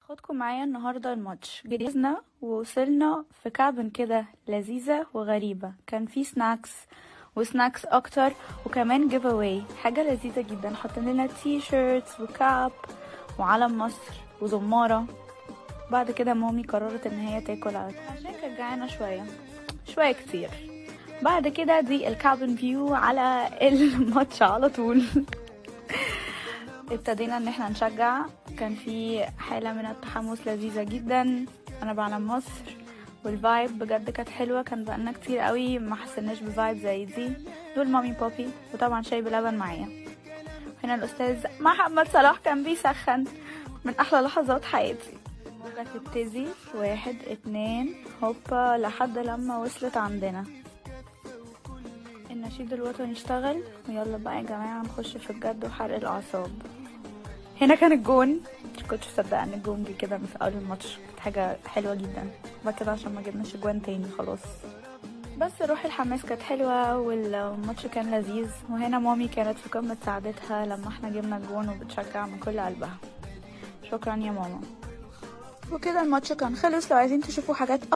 خدكم معايا النهاردة الماتش جهزنا ووصلنا في كابن كده لذيذة وغريبة كان في سناكس وسناكس اكتر وكمان جيف اواي حاجة لذيذة جدا حاطين لنا تي شيرتس وكاب وعلم مصر وزمارة بعد كده مامي قررت ان هي تاكل على عشان كانت جعانة شوية شوية كتير بعد كده دي الكابن فيو على الماتش على طول ابتدينا ان احنا نشجع كان في حالة من التحمس لذيذة جدا انا بعلم مصر والفايب بجد كانت حلوة كان بقالنا كتير قوي ما حسناش بفايب زي دي دول مامي بابي وطبعا شاي بلبن معايا هنا الاستاذ محمد صلاح كان بيسخن من احلى لحظات حياتي الموجة تبتدي واحد اتنين هوبا لحد لما وصلت عندنا النشيد الوطني اشتغل ويلا بقى يا جماعة نخش في الجد وحرق الأعصاب هنا كان الجون مش كنتش مصدقة ان الجون جه كده في أول الماتش كانت حاجة حلوة جدا بعد كده عشان ما جبناش اجوان تاني خلاص بس روح الحماس كانت حلوة والماتش كان لذيذ وهنا مامي كانت في قمة سعادتها لما احنا جبنا الجون وبتشجع من كل قلبها شكرا يا ماما وكده الماتش كان خلص لو عايزين تشوفوا حاجات